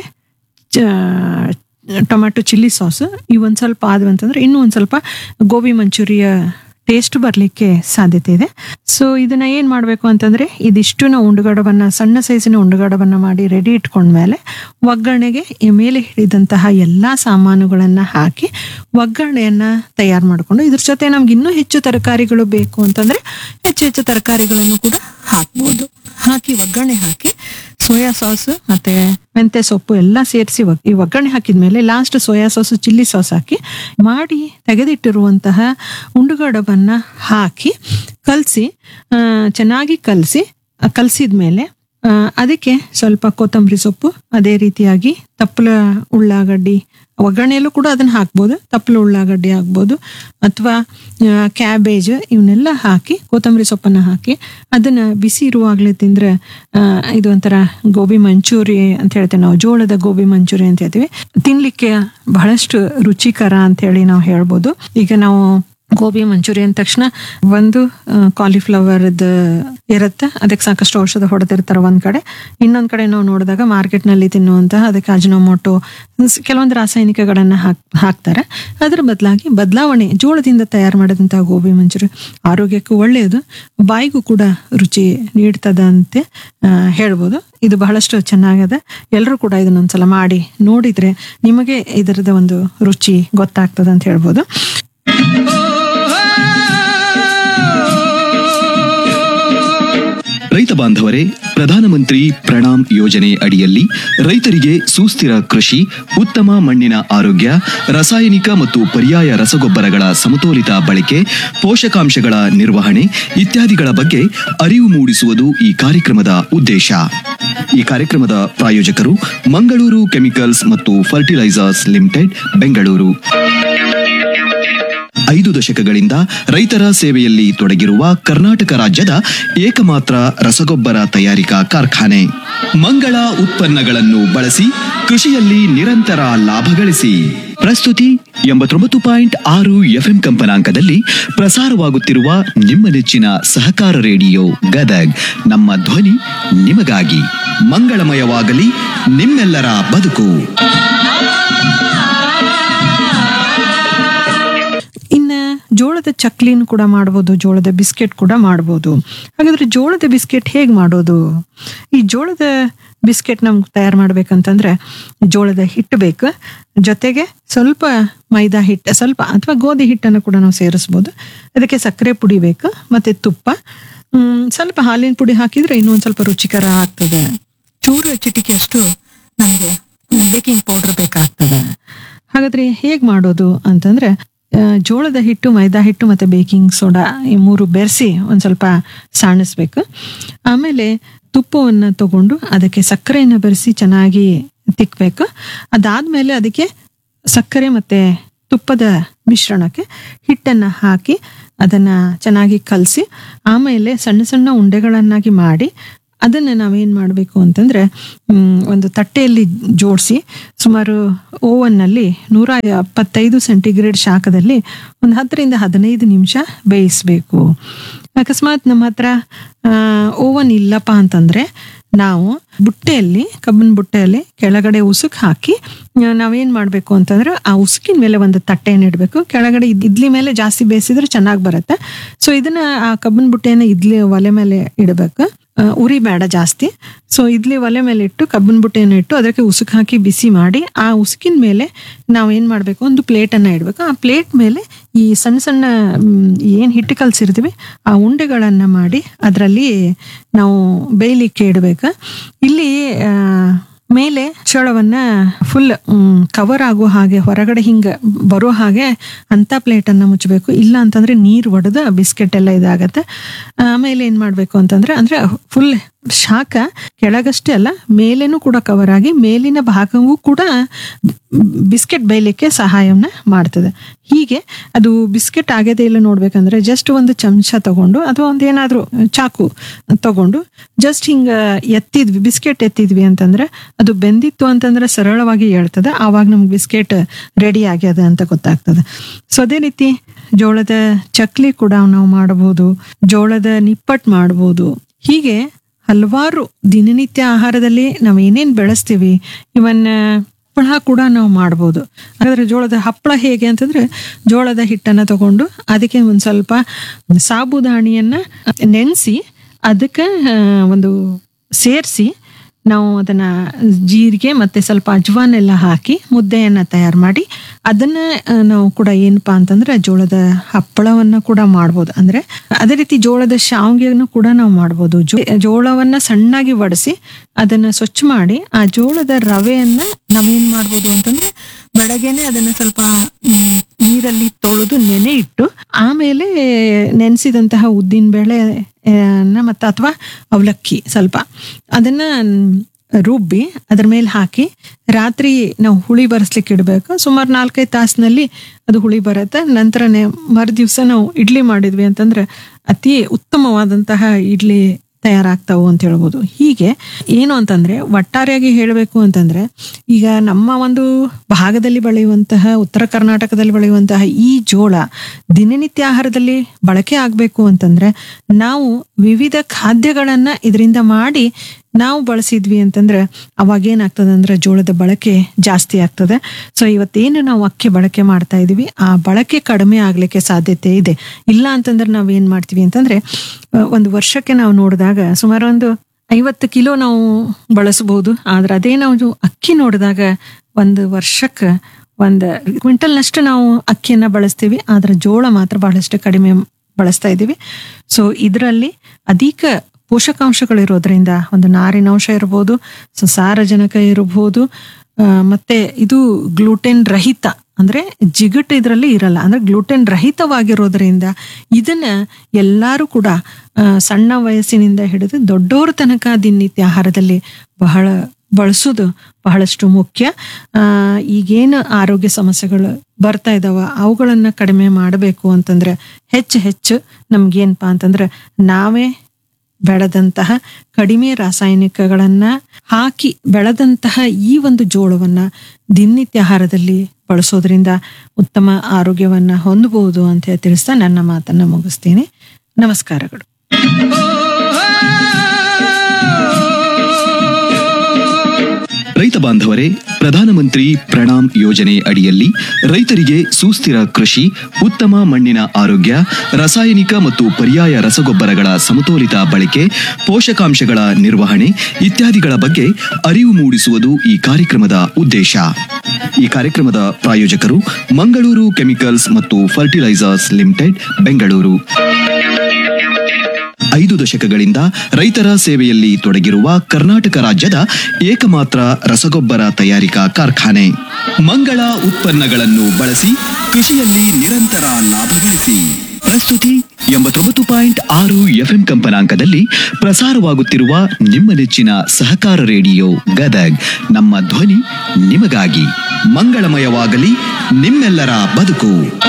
ಚ- ಟೊಮ್ಯಾಟೊ ಚಿಲ್ಲಿ ಸಾಸ್ ಇವೊಂದು ಸ್ವಲ್ಪ ಆದ್ವು ಅಂತಂದ್ರೆ ಇನ್ನೂ ಒಂದು ಸ್ವಲ್ಪ ಗೋಬಿ ಮಂಚೂರಿಯ ಟೇಸ್ಟ್ ಬರಲಿಕ್ಕೆ ಸಾಧ್ಯತೆ ಇದೆ ಸೊ ಇದನ್ನ ಏನ್ ಮಾಡಬೇಕು ಅಂತಂದ್ರೆ ಇದಿಷ್ಟು ನಾವು ಉಂಡುಗಡವನ್ನ ಸಣ್ಣ ಸೈಜಿನ ಉಂಡುಗಡವನ್ನ ಮಾಡಿ ರೆಡಿ ಇಟ್ಕೊಂಡ್ಮೇಲೆ ಒಗ್ಗರಣೆಗೆ ಈ ಮೇಲೆ ಹಿಡಿದಂತಹ ಎಲ್ಲಾ ಸಾಮಾನುಗಳನ್ನ ಹಾಕಿ ಒಗ್ಗರಣೆಯನ್ನ ತಯಾರು ಮಾಡಿಕೊಂಡು ಇದ್ರ ಜೊತೆ ನಮ್ಗೆ ಇನ್ನೂ ಹೆಚ್ಚು ತರಕಾರಿಗಳು ಬೇಕು ಅಂತಂದ್ರೆ ಹೆಚ್ಚು ಹೆಚ್ಚು ತರಕಾರಿಗಳನ್ನು ಕೂಡ ಹಾಕ್ಬೋದು ಹಾಕಿ ಒಗ್ಗರಣೆ ಹಾಕಿ ಸೋಯಾ ಸಾಸ್ ಮತ್ತೆ ಮೆಂತೆ ಸೊಪ್ಪು ಎಲ್ಲ ಸೇರಿಸಿ ಈ ಒಗ್ಗರಣೆ ಹಾಕಿದ್ಮೇಲೆ last soya sauce chilli sauce ಹಾಕಿ ಮಾಡಿ ತೆಗೆದಿಟ್ಟಿರುವಂತಹ ಉಂಡುಗಡಬನ್ನ ಹಾಕಿ ಕಲಸಿ ಚೆನ್ನಾಗಿ ಕಲಸಿ ಕಲಸಿದ್ಮೇಲೆ ಅದಕ್ಕೆ ಸ್ವಲ್ಪ ಕೊತ್ತಂಬರಿ ಸೊಪ್ಪು ಅದೇ ರೀತಿಯಾಗಿ ತಪ್ಪಲ ಉಳ್ಳಾಗಡ್ಡಿ ಒಗ್ಗರಣೆಯಲ್ಲೂ ಕೂಡ ಅದನ್ನ ಹಾಕ್ಬೋದು ತಪ್ಪಲು ಉಳ್ಳಾಗಡ್ಡಿ ಹಾಕ್ಬೋದು ಅಥವಾ ಕ್ಯಾಬೇಜ್ ಇವನ್ನೆಲ್ಲ ಹಾಕಿ ಕೊತ್ತಂಬರಿ ಸೊಪ್ಪನ್ನ ಹಾಕಿ ಅದನ್ನ ಬಿಸಿ ಇರುವಾಗಲೇ ತಿಂದ್ರೆ ಆ, ಇದು ಒಂಥರ ಗೋಬಿ ಮಂಚೂರಿ ಅಂತ ಹೇಳ್ತೇವೆ ನಾವು ಜೋಳದ ಗೋಬಿ ಮಂಚೂರಿ ಅಂತ ಹೇಳ್ತೀವಿ ತಿನ್ಲಿಕ್ಕೆ ಬಹಳಷ್ಟು ರುಚಿಕರ ಅಂತ ಹೇಳಿ ನಾವು ಹೇಳ್ಬೋದು ಈಗ ನಾವು ಗೋಬಿ ಮಂಚೂರಿ ಅಂದ ತಕ್ಷಣ ಒಂದು ಕಾಲಿಫ್ಲವರ್ ಇರುತ್ತೆ ಅದಕ್ಕೆ ಸಾಕಷ್ಟು ಔಷಧ ಹೊಡೆದಿರ್ತಾರೆ ಒಂದ್ ಕಡೆ ಇನ್ನೊಂದ್ ಕಡೆ ನಾವು ನೋಡಿದಾಗ ಮಾರ್ಕೆಟ್ ನಲ್ಲಿ ತಿನ್ನುವಂತಹ ಅದಕ್ಕೆ ಅಜಿನೋಮೋಟೊ ಕೆಲವೊಂದು ರಾಸಾಯನಿಕಗಳನ್ನ ಹಾಕ್ ಹಾಕ್ತಾರೆ ಅದರ ಬದಲಾಗಿ ಬದಲಾವಣೆ ಜೋಳದಿಂದ ತಯಾರು ಮಾಡಿದಂತಹ ಗೋಬಿ ಮಂಚೂರಿ ಆರೋಗ್ಯಕ್ಕೂ ಒಳ್ಳೆಯದು ಬಾಯಿಗೂ ಕೂಡ ರುಚಿ ನೀಡ್ತದಂತೆ ಆ, ಹೇಳ್ಬೋದು ಇದು ಬಹಳಷ್ಟು ಚೆನ್ನಾಗಿದೆ ಎಲ್ಲರೂ ಕೂಡ ಇದನ್ನೊಂದ್ಸಲ ಮಾಡಿ ನೋಡಿದ್ರೆ ನಿಮಗೆ ಇದರದ ಒಂದು ರುಚಿ ಗೊತ್ತಾಗ್ತದೆ ಅಂತ ಹೇಳ್ಬೋದು ರೈತ ಬಾಂಧವರೇ ಪ್ರಧಾನಮಂತ್ರಿ ಪ್ರಣಾಮ್ ಯೋಜನೆ ಅಡಿಯಲ್ಲಿ ರೈತರಿಗೆ ಸುಸ್ಥಿರ ಕೃಷಿ ಉತ್ತಮ ಮಣ್ಣಿನ ಆರೋಗ್ಯ ರಾಸಾಯನಿಕ ಮತ್ತು ಪರ್ಯಾಯ ರಸಗೊಬ್ಬರಗಳ ಸಮತೋಲಿತ ಬಳಕೆ ಪೋಷಕಾಂಶಗಳ ನಿರ್ವಹಣೆ ಇತ್ಯಾದಿಗಳ ಬಗ್ಗೆ ಅರಿವು ಮೂಡಿಸುವುದು ಈ ಕಾರ್ಯಕ್ರಮದ ಉದ್ದೇಶ ಈ ಕಾರ್ಯಕ್ರಮದ ಪ್ರಾಯೋಜಕರು ಮಂಗಳೂರು ಕೆಮಿಕಲ್ಸ್ ಮತ್ತು ಫರ್ಟಿಲೈಸರ್ಸ್ ಲಿಮಿಟೆಡ್ ಬೆಂಗಳೂರು ಐದು ದಶಕಗಳಿಂದ ರೈತರ ಸೇವೆಯಲ್ಲಿ ತೊಡಗಿರುವ ಕರ್ನಾಟಕ ರಾಜ್ಯದ ಏಕಮಾತ್ರ ರಸಗೊಬ್ಬರ ತಯಾರಿಕಾ ಕಾರ್ಖಾನೆ ಮಂಗಳ ಉತ್ಪನ್ನಗಳನ್ನು ಬಳಸಿ ಕೃಷಿಯಲ್ಲಿ ನಿರಂತರ ಲಾಭ ಗಳಿಸಿ ಪ್ರಸ್ತುತಿ ಎಂಬತ್ತೊಂಬತ್ತು ಪಾಯಿಂಟ್ ಆರು ಎಫ್ಎಂ ಕಂಪನಾಂಕದಲ್ಲಿ ಪ್ರಸಾರವಾಗುತ್ತಿರುವ ನಿಮ್ಮ ನೆಚ್ಚಿನ ಸಹಕಾರ ರೇಡಿಯೋ ಗದಗ್ ನಮ್ಮ ಧ್ವನಿ ನಿಮಗಾಗಿ ಮಂಗಳಮಯವಾಗಲಿ ನಿಮ್ಮೆಲ್ಲರ ಬದುಕು ಇನ್ನ ಜೋಳದ ಚಕ್ಲಿನ ಕೂಡ ಮಾಡ್ಬೋದು ಜೋಳದ ಬಿಸ್ಕೆಟ್ ಕೂಡ ಮಾಡ್ಬೋದು ಹಾಗಾದ್ರೆ ಜೋಳದ ಬಿಸ್ಕೆಟ್ ಹೇಗೆ ಮಾಡೋದು ಈ ಜೋಳದ ಬಿಸ್ಕೆಟ್ ನಮ್ಗೆ ತಯಾರು ಮಾಡ್ಬೇಕಂತಂದ್ರೆ ಜೋಳದ ಹಿಟ್ಟು ಬೇಕು ಜೊತೆಗೆ ಸ್ವಲ್ಪ ಮೈದಾ ಹಿಟ್ಟು ಸ್ವಲ್ಪ ಅಥವಾ ಗೋಧಿ ಹಿಟ್ಟನ್ನು ಕೂಡ ನಾವು ಸೇರಿಸ್ಬೋದು ಅದಕ್ಕೆ ಸಕ್ಕರೆ ಪುಡಿ ಬೇಕು ಮತ್ತೆ ತುಪ್ಪ ಹ್ಮ್, ಸ್ವಲ್ಪ ಹಾಲಿನ ಪುಡಿ ಹಾಕಿದ್ರೆ ಇನ್ನೂ ಒಂದು ಸ್ವಲ್ಪ ರುಚಿಕರ ಆಗ್ತದೆ ಚೂರು ಚಿಟಿಕೆಯಷ್ಟು ನಮಗೆ ಬೇಕಿಂಗ್ ಪೌಡರ್ ಬೇಕಾಗ್ತದೆ ಹಾಗಾದ್ರೆ ಹೇಗೆ ಮಾಡೋದು ಅಂತಂದ್ರೆ ಆ, ಜೋಳದ ಹಿಟ್ಟು ಮೈದಾ ಹಿಟ್ಟು ಮತ್ತು ಬೇಕಿಂಗ್ ಸೋಡಾ ಈ ಮೂರು ಬೆರೆಸಿ ಒಂದು ಸ್ವಲ್ಪ ಸಾಣಿಸ್ಬೇಕು ಆಮೇಲೆ ತುಪ್ಪವನ್ನು ತಗೊಂಡು ಅದಕ್ಕೆ ಸಕ್ಕರೆಯನ್ನು ಬೆರೆಸಿ ಚೆನ್ನಾಗಿ ತಿಕ್ಕಬೇಕು ಅದಾದಮೇಲೆ ಅದಕ್ಕೆ ಸಕ್ಕರೆ ಮತ್ತು ತುಪ್ಪದ ಮಿಶ್ರಣಕ್ಕೆ ಹಿಟ್ಟನ್ನು ಹಾಕಿ ಅದನ್ನು ಚೆನ್ನಾಗಿ ಕಲಸಿ ಆಮೇಲೆ ಸಣ್ಣ ಸಣ್ಣ ಉಂಡೆಗಳನ್ನಾಗಿ ಮಾಡಿ ಅದನ್ನು ನಾವೇನು ಮಾಡಬೇಕು ಅಂತಂದರೆ ಒಂದು ತಟ್ಟೆಯಲ್ಲಿ ಜೋಡಿಸಿ ಸುಮಾರು ಓವನ್ನಲ್ಲಿ ನೂರ ಎಪ್ಪತ್ತೈದು ಸೆಂಟಿಗ್ರೇಡ್ ಶಾಖದಲ್ಲಿ ಒಂದು ಹತ್ತರಿಂದ ಹದಿನೈದು ನಿಮಿಷ ಬೇಯಿಸಬೇಕು ಅಕಸ್ಮಾತ್ ನಮ್ಮ ಹತ್ರ ಓವನ್ ಇಲ್ಲಪ್ಪ ಅಂತಂದರೆ ನಾವು ಬುಟ್ಟೆಯಲ್ಲಿ ಕಬ್ಬಿನ ಬುಟ್ಟೆಯಲ್ಲಿ ಕೆಳಗಡೆ ಉಸುಕ್ ಹಾಕಿ ಆ, ನಾವೇನ್ ಮಾಡಬೇಕು ಅಂತಂದ್ರೆ ಆ ಉಸುಕಿನ ಮೇಲೆ ಒಂದು ತಟ್ಟೆಯನ್ನು ಇಡಬೇಕು ಕೆಳಗಡೆ ಇದ್- ಇಡ್ಲಿ ಮೇಲೆ ಜಾಸ್ತಿ ಬೇಯಿಸಿದ್ರೆ ಚೆನ್ನಾಗಿ ಬರುತ್ತೆ ಸೊ ಇದನ್ನ ಆ ಕಬ್ಬಿನ ಬುಟ್ಟೆನ ಇಡ್ಲಿ ಒಲೆ ಮೇಲೆ ಇಡಬೇಕು ಆ, ಉರಿ ಬೇಡ ಜಾಸ್ತಿ ಸೊ ಇಡ್ಲಿ ಒಲೆ ಮೇಲೆ ಇಟ್ಟು ಕಬ್ಬಿನ ಬುಟ್ಟೆಯನ್ನು ಇಟ್ಟು ಅದಕ್ಕೆ ಉಸುಕ್ ಹಾಕಿ ಬಿಸಿ ಮಾಡಿ ಆ ಉಸುಕಿನ ಮೇಲೆ ನಾವು ಏನು ಮಾಡಬೇಕು ಒಂದು ಪ್ಲೇಟನ್ನು ಇಡಬೇಕು ಆ ಪ್ಲೇಟ್ ಮೇಲೆ ಈ ಸಣ್ಣ ಸಣ್ಣ ಏನು ಹಿಟ್ಟು ಕಲ್ಸಿರ್ತೀವಿ ಆ ಉಂಡೆಗಳನ್ನು ಮಾಡಿ ಅದರಲ್ಲಿ ನಾವು ಬೇಯಲಿಕ್ಕೆ ಇಡಬೇಕು ಇಲ್ಲಿ ಆ, ಮೇಲೆ ಚೋಳವನ್ನ ಫುಲ್ ಕವರ್ ಆಗೋ ಹಾಗೆ ಹೊರಗಡೆ ಹಿಂಗೆ ಬರೋ ಹಾಗೆ ಅಂಥ ಪ್ಲೇಟನ್ನು ಮುಚ್ಚಬೇಕು ಇಲ್ಲ ಅಂತಂದ್ರೆ ನೀರು ಒಡೆದು ಬಿಸ್ಕೆಟ್ ಎಲ್ಲ ಇದಾಗತ್ತೆ ಆಮೇಲೆ ಏನು ಮಾಡಬೇಕು ಅಂತಂದ್ರೆ ಅಂದ್ರೆ ಫುಲ್ ಶಾಖ ಕೆಳಗಷ್ಟೇ ಅಲ್ಲ ಮೇಲೇನೂ ಕೂಡ ಕವರ್ ಆಗಿ ಮೇಲಿನ ಭಾಗವೂ ಕೂಡ ಬಿಸ್ಕೆಟ್ ಬೇಯಲಿಕ್ಕೆ ಸಹಾಯವನ್ನ ಮಾಡ್ತದೆ ಹೀಗೆ ಅದು ಬಿಸ್ಕೆಟ್ ಆಗದೇ ಇಲ್ಲ ನೋಡ್ಬೇಕಂದ್ರೆ ಜಸ್ಟ್ ಒಂದು ಚಮಚ ತಗೊಂಡು ಅಥವಾ ಒಂದು ಏನಾದರೂ ಚಾಕು ತಗೊಂಡು ಜಸ್ಟ್ ಹಿಂಗ ಎತ್ತಿದ್ವಿ ಬಿಸ್ಕೆಟ್ ಎತ್ತಿದ್ವಿ ಅಂತಂದ್ರೆ ಅದು ಬೆಂದಿತ್ತು ಅಂತಂದ್ರೆ ಸರಳವಾಗಿ ಹೇಳ್ತದೆ ಆವಾಗ ನಮ್ಗೆ ಬಿಸ್ಕೆಟ್ ರೆಡಿ ಆಗ್ಯದ ಅಂತ ಗೊತ್ತಾಗ್ತದೆ ಸೊ ಅದೇ ರೀತಿ ಜೋಳದ ಚಕ್ಲಿ ಕೂಡ ನಾವು ಮಾಡಬಹುದು ಜೋಳದ ನಿಪ್ಪಟ್ಟು ಮಾಡ್ಬೋದು ಹೀಗೆ ಹಲವಾರು ದಿನನಿತ್ಯ ಆಹಾರದಲ್ಲಿ ನಾವು ಏನೇನು ಬೆಳೆಸ್ತೀವಿ ಇವನ್ ಹಪ್ಪಳ ಕೂಡ ನಾವು ಮಾಡ್ಬೋದು ಹಾಗಾದ್ರೆ ಜೋಳದ ಹಪ್ಪಳ ಹೇಗೆ ಅಂತಂದ್ರೆ ಜೋಳದ ಹಿಟ್ಟನ್ನು ತಗೊಂಡು ಅದಕ್ಕೆ ಒಂದು ಸ್ವಲ್ಪ ಸಾಬುದಾಣಿಯನ್ನ ನೆನೆಸಿ ಅದಕ್ಕೆ ಆ, ಒಂದು ಸೇರಿಸಿ ನಾವು ಅದನ್ನ ಜೀರಿಗೆ ಮತ್ತೆ ಸ್ವಲ್ಪ ಅಜ್ವಾನ್ ಎಲ್ಲ ಹಾಕಿ ಮುದ್ದೆಯನ್ನ ತಯಾರು ಮಾಡಿ ಅದನ್ನ ಆ, ನಾವು ಕೂಡ ಏನಪ್ಪಾ ಅಂತಂದ್ರೆ ಜೋಳದ ಹಪ್ಪಳವನ್ನ ಕೂಡ ಮಾಡ್ಬೋದು ಅಂದ್ರೆ ಅದೇ ರೀತಿ ಜೋಳದ ಶಾವಿಗೆಯನ್ನು ಕೂಡ ನಾವು ಮಾಡ್ಬೋದು ಜೋ- ಜೋಳವನ್ನ ಸಣ್ಣಾಗಿ ಒಡಿಸಿ ಅದನ್ನ ಸ್ವಚ್ಛ ಮಾಡಿ ಆ ಜೋಳದ ರವೆಯನ್ನ ನಾವೇನ್ ಮಾಡ್ಬೋದು ಅಂತಂದ್ರೆ ಬೆಳಗ್ಗೆನೆ ಅದನ್ನ ಸ್ವಲ್ಪ ಮ್, ನೀರಲ್ಲಿ ತೊಳೆದು ನೆನೆ ಇಟ್ಟು ಆಮೇಲೆ ನೆನೆಸಿದಂತಹ ಉದ್ದಿನ ಬೇಳೆ ಮತ್ತು ಅಥವಾ ಅವಲಕ್ಕಿ ಸ್ವಲ್ಪ ಅದನ್ನ ರುಬ್ಬಿ ಅದ್ರ ಮೇಲೆ ಹಾಕಿ ರಾತ್ರಿ ನಾವು ಹುಳಿ ಬರೆಸ್ಲಿಕ್ಕೆ ಇಡಬೇಕು ಸುಮಾರು ನಾಲ್ಕೈದು ತಾಸಿನಲ್ಲಿ ಅದು ಹುಳಿ ಬರುತ್ತೆ ನಂತರನೇ ಮರುದಿವ್ಸ ನಾವು ಇಡ್ಲಿ ಮಾಡಿದ್ವಿ ಅಂತಂದ್ರೆ ಅತಿ ಉತ್ತಮವಾದಂತಹ ಇಡ್ಲಿ ತಯಾರಾಗ್ತಾವು ಅಂತ ಹೇಳ್ಬೋದು ಹೀಗೆ ಏನು ಅಂತಂದ್ರೆ ಒಟ್ಟಾರೆಯಾಗಿ ಹೇಳಬೇಕು ಅಂತಂದ್ರೆ ಈಗ ನಮ್ಮ ಒಂದು ಭಾಗದಲ್ಲಿ ಬೆಳೆಯುವಂತಹ ಉತ್ತರ ಕರ್ನಾಟಕದಲ್ಲಿ ಬೆಳೆಯುವಂತಹ ಈ ಜೋಳ ದಿನನಿತ್ಯ ಆಹಾರದಲ್ಲಿ ಬಳಕೆ ಆಗಬೇಕು ಅಂತಂದ್ರೆ ನಾವು ವಿವಿಧ ಖಾದ್ಯಗಳನ್ನ ಇದರಿಂದ ಮಾಡಿ ನಾವು ಬಳಸಿದ್ವಿ ಅಂತಂದ್ರೆ ಅವಾಗ ಏನಾಗ್ತದೆ ಅಂದ್ರೆ ಜೋಳದ ಬಳಕೆ ಜಾಸ್ತಿ ಆಗ್ತದೆ ಸೊ ಇವತ್ತೇನು ನಾವು ಅಕ್ಕಿ ಬಳಕೆ ಮಾಡ್ತಾ ಇದೀವಿ ಆ ಬಳಕೆ ಕಡಿಮೆ ಆಗ್ಲಿಕ್ಕೆ ಸಾಧ್ಯತೆ ಇದೆ ಇಲ್ಲ ಅಂತಂದ್ರೆ ನಾವ್ ಏನ್ ಮಾಡ್ತೀವಿ ಅಂತಂದ್ರೆ ಆ, ಒಂದು ವರ್ಷಕ್ಕೆ ನಾವು ನೋಡಿದಾಗ ಸುಮಾರು ಒಂದು ಐವತ್ತು ಕಿಲೋ ನಾವು ಬಳಸಬಹುದು ಆದ್ರೆ ಅದೇ ನಾವು ಅಕ್ಕಿ ನೋಡಿದಾಗ ಒಂದು ವರ್ಷಕ್ಕೆ ಒಂದು ಕ್ವಿಂಟಲ್ನಷ್ಟು ನಾವು ಅಕ್ಕಿಯನ್ನ ಬಳಸ್ತೀವಿ ಆದ್ರೆ ಜೋಳ ಮಾತ್ರ ಬಹಳಷ್ಟು ಕಡಿಮೆ ಬಳಸ್ತಾ ಇದ್ದೀವಿ ಸೊ ಇದರಲ್ಲಿ ಅಧಿಕ ಪೋಷಕಾಂಶಗಳಿರೋದ್ರಿಂದ ಒಂದು ನಾರಿನಾಂಶ ಇರ್ಬೋದು ಸೊ ಸಾರಜನಕ ಇರಬಹುದು ಆ, ಮತ್ತೆ ಇದು ಗ್ಲೂಟೆನ್ ರಹಿತ ಅಂದ್ರೆ ಜಿಗಟ್ ಇದರಲ್ಲಿ ಇರಲ್ಲ ಅಂದ್ರೆ ಗ್ಲೂಟೆನ್ ರಹಿತವಾಗಿರೋದ್ರಿಂದ ಇದನ್ನ ಎಲ್ಲರೂ ಕೂಡ ಆ, ಸಣ್ಣ ವಯಸ್ಸಿನಿಂದ ಹಿಡಿದು ದೊಡ್ಡವರ ತನಕ ದಿನನಿತ್ಯ ಆಹಾರದಲ್ಲಿ ಬಹಳ ಬಳಸೋದು ಬಹಳಷ್ಟು ಮುಖ್ಯ ಆ, ಈಗೇನು ಆರೋಗ್ಯ ಸಮಸ್ಯೆಗಳು ಬರ್ತಾ ಇದಾವ ಅವುಗಳನ್ನ ಕಡಿಮೆ ಮಾಡಬೇಕು ಅಂತಂದ್ರೆ ಹೆಚ್ಚು ಹೆಚ್ಚು ನಮ್ಗೇನಪ್ಪಾ ಅಂತಂದ್ರೆ ನಾವೇ ಬೆಳೆದಂತಹ ಕಡಿಮೆ ರಾಸಾಯನಿಕಗಳನ್ನ ಹಾಕಿ ಬೆಳೆದಂತಹ ಈ ಒಂದು ಜೋಳವನ್ನ ದಿನನಿತ್ಯ ಆಹಾರದಲ್ಲಿ ಬಳಸೋದ್ರಿಂದ ಉತ್ತಮ ಆರೋಗ್ಯವನ್ನ ಹೊಂದಬಹುದು ಅಂತ ಹೇಳಿ ತಿಳಿಸ್ತಾ ನನ್ನ ಮಾತನ್ನ ಮುಗಿಸ್ತೀನಿ ನಮಸ್ಕಾರಗಳು ರೈತ ಬಾಂಧವರೇ ಪ್ರಧಾನಮಂತ್ರಿ ಪ್ರಣಾಮ್ ಯೋಜನೆ ಅಡಿಯಲ್ಲಿ ರೈತರಿಗೆ ಸುಸ್ಥಿರ ಕೃಷಿ ಉತ್ತಮ ಮಣ್ಣಿನ ಆರೋಗ್ಯ ರಾಸಾಯನಿಕ ಮತ್ತು ಪರ್ಯಾಯ ರಸಗೊಬ್ಬರಗಳ ಸಮತೋಲಿತ ಬಳಕೆ ಪೋಷಕಾಂಶಗಳ ನಿರ್ವಹಣೆ ಇತ್ಯಾದಿಗಳ ಬಗ್ಗೆ ಅರಿವು ಮೂಡಿಸುವುದು ಈ ಕಾರ್ಯಕ್ರಮದ ಉದ್ದೇಶ ಈ ಕಾರ್ಯಕ್ರಮದ ಪ್ರಾಯೋಜಕರು ಮಂಗಳೂರು ಕೆಮಿಕಲ್ಸ್ ಮತ್ತು ಫರ್ಟಿಲೈಸರ್ಸ್ ಲಿಮಿಟೆಡ್ ಬೆಂಗಳೂರು ಐದು ದಶಕಗಳಿಂದ ರೈತರ ಸೇವೆಯಲ್ಲಿ ತೊಡಗಿರುವ ಕರ್ನಾಟಕ ರಾಜ್ಯದ ಏಕಮಾತ್ರ ರಸಗೊಬ್ಬರ ತಯಾರಿಕಾ ಕಾರ್ಖಾನೆ ಮಂಗಳ ಉತ್ಪನ್ನಗಳನ್ನು ಬಳಸಿ ಕೃಷಿಯಲ್ಲಿ ನಿರಂತರ ಲಾಭ ಗಳಿಸಿ ಪ್ರಸ್ತುತಿ ಎಂಬತ್ತೊಂಬತ್ತು ಪಾಯಿಂಟ್ ಆರು ಎಫ್ಎಂ ಕಂಪನಾಂಕದಲ್ಲಿ ಪ್ರಸಾರವಾಗುತ್ತಿರುವ ನಿಮ್ಮ ನೆಚ್ಚಿನ ಸಹಕಾರ ರೇಡಿಯೋ ಗದಗ್ ನಮ್ಮ ಧ್ವನಿ ನಿಮಗಾಗಿ ಮಂಗಳಮಯವಾಗಲಿ ನಿಮ್ಮೆಲ್ಲರ ಬದುಕು